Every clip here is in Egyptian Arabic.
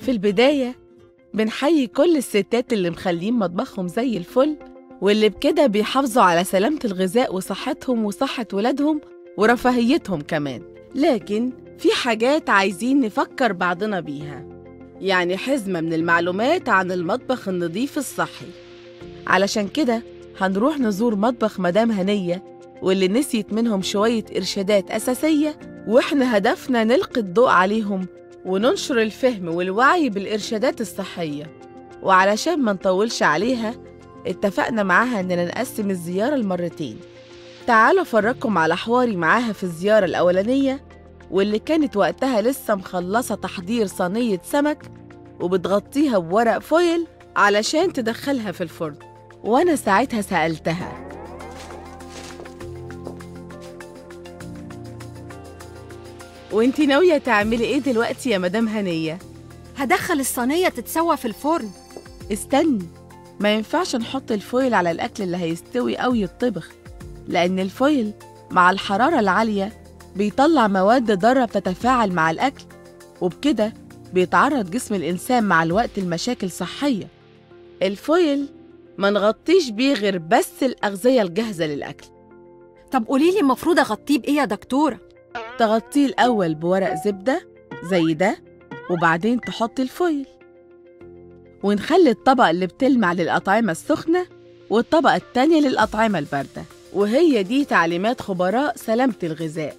في البداية بنحيي كل الستات اللي مخلين مطبخهم زي الفل واللي بكده بيحافظوا على سلامة الغذاء وصحتهم وصحة ولادهم ورفاهيتهم كمان لكن في حاجات عايزين نفكر بعضنا بيها يعني حزمة من المعلومات عن المطبخ النظيف الصحي علشان كده هنروح نزور مطبخ مدام هنية واللي نسيت منهم شوية إرشادات أساسية وإحنا هدفنا نلقي الضوء عليهم وننشر الفهم والوعي بالإرشادات الصحية وعلشان ما نطولش عليها اتفقنا معاها إننا نقسم الزيارة لمرتين تعالوا أفرجكم على حواري معاها في الزيارة الأولانية واللي كانت وقتها لسه مخلصة تحضير صينية سمك وبتغطيها بورق فويل علشان تدخلها في الفرن وأنا ساعتها سألتها وانتي ناوية تعملي ايه دلوقتي يا مدام هنية؟ هدخل الصينية تتسوى في الفرن استني ما ينفعش نحط الفويل على الأكل اللي هيستوي أو يتطبخ لأن الفويل مع الحرارة العالية بيطلع مواد ضارة بتتفاعل مع الأكل وبكده بيتعرض جسم الإنسان مع الوقت لمشاكل صحية الفويل ما نغطيش بيه غير بس الأغذية الجاهزة للأكل طب قوليلي المفروض أغطيه بإيه يا دكتورة؟ تغطيه الأول بورق زبدة زي ده وبعدين تحطي الفويل ونخلي الطبقة اللي بتلمع للأطعمة السخنة والطبقة التانية للأطعمة الباردة وهي دي تعليمات خبراء سلامة الغذاء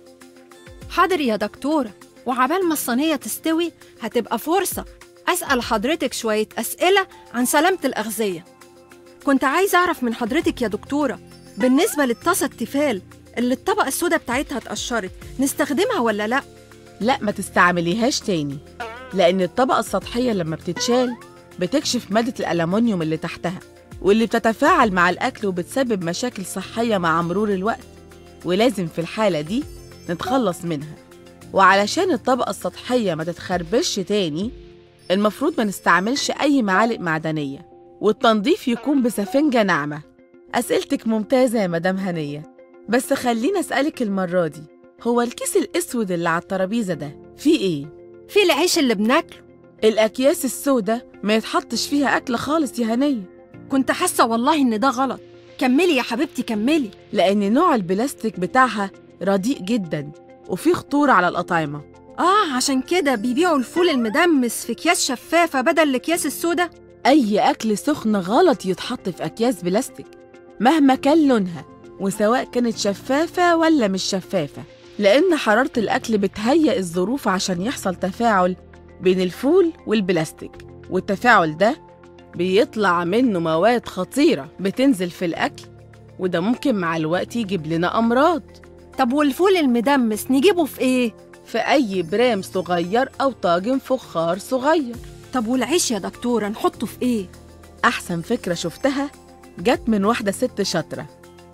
حاضر يا دكتورة وعبال ما الصينية تستوي هتبقى فرصة أسأل حضرتك شوية أسئلة عن سلامة الأغذية كنت عايزة أعرف من حضرتك يا دكتورة بالنسبة للطاسة التيفال اللي الطبقة السوداء بتاعتها اتقشرت نستخدمها ولا لأ؟ لا ما تستعمليهاش تاني لأن الطبقة السطحية لما بتتشال بتكشف مادة الألمنيوم اللي تحتها واللي بتتفاعل مع الأكل وبتسبب مشاكل صحية مع مرور الوقت ولازم في الحالة دي نتخلص منها وعلشان الطبقة السطحية ما تتخربش تاني المفروض ما نستعملش أي معالق معدنية والتنظيف يكون بسفنجة ناعمة أسئلتك ممتازة يا مدام هنية بس خليني أسألك المرة دي هو الكيس الأسود اللي على الترابيزة ده فيه إيه؟ في العيش اللي بناكله الأكياس السوداء ما يتحطش فيها أكل خالص يا هنية كنت حاسة والله إن ده غلط كملي يا حبيبتي كملي لأن نوع البلاستيك بتاعها رديء جدا وفيه خطورة على الأطعمة آه عشان كده بيبيعوا الفول المدمس في أكياس شفافة بدل الأكياس السوداء أي أكل سخن غلط يتحط في أكياس بلاستيك مهما كان لونها وسواء كانت شفافة ولا مش شفافة لأن حرارة الأكل بتهيئ الظروف عشان يحصل تفاعل بين الفول والبلاستيك والتفاعل ده بيطلع منه مواد خطيرة بتنزل في الأكل وده ممكن مع الوقت يجيب لنا أمراض طب والفول المدمس نجيبه في إيه؟ في أي برام صغير أو طاجن فخار صغير طب والعيش يا دكتورة نحطه في إيه؟ أحسن فكرة شفتها جت من واحدة ست شاطرة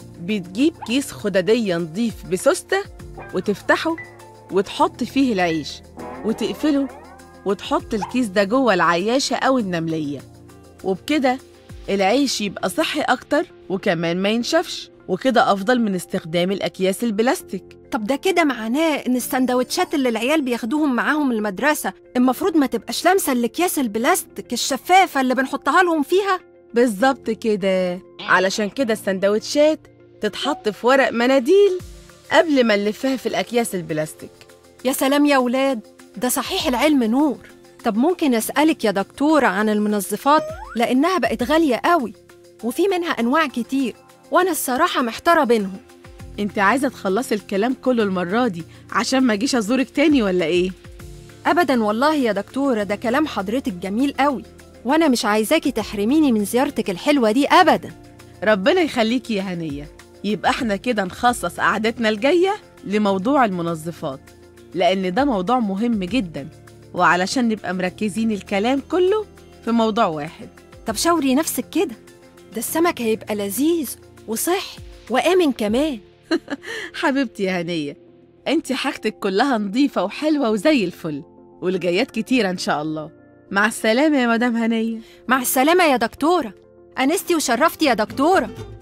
بتجيب كيس خددية نضيف بسوستة وتفتحه وتحط فيه العيش وتقفله وتحط الكيس ده جوه العياشة أو النملية وبكده العيش يبقى صحي أكتر وكمان ما ينشفش وكده أفضل من استخدام الأكياس البلاستيك طب ده كده معناه إن السندوتشات اللي العيال بياخدوهم معاهم المدرسة المفروض ما تبقاش لامسة الأكياس البلاستيك الشفافة اللي بنحطها لهم فيها؟ بالظبط كده علشان كده السندوتشات تتحط في ورق مناديل قبل ما نلفها في الأكياس البلاستيك يا سلام يا ولاد ده صحيح العلم نور طب ممكن أسألك يا دكتورة عن المنظفات لأنها بقت غالية قوي وفي منها أنواع كتير وأنا الصراحة محتارة بينهم انت عايزة تخلصي الكلام كله المرة دي عشان ما اجيش أزورك تاني ولا ايه؟ أبدا والله يا دكتورة ده كلام حضرتك جميل قوي وأنا مش عايزاكي تحرميني من زيارتك الحلوة دي أبدا ربنا يخليكي يا هنية يبقى احنا كده نخصص قعدتنا الجاية لموضوع المنظفات لأن ده موضوع مهم جدا وعلشان نبقى مركزين الكلام كله في موضوع واحد طب شاوري نفسك كده ده السمك هيبقى لذيذ وصحي وآمن كمان حبيبتي يا هنية انت حاجتك كلها نظيفة وحلوة وزي الفل والجايات كتيرة إن شاء الله مع السلامة يا مدام هنية مع السلامة يا دكتورة أنستي وشرفتي يا دكتورة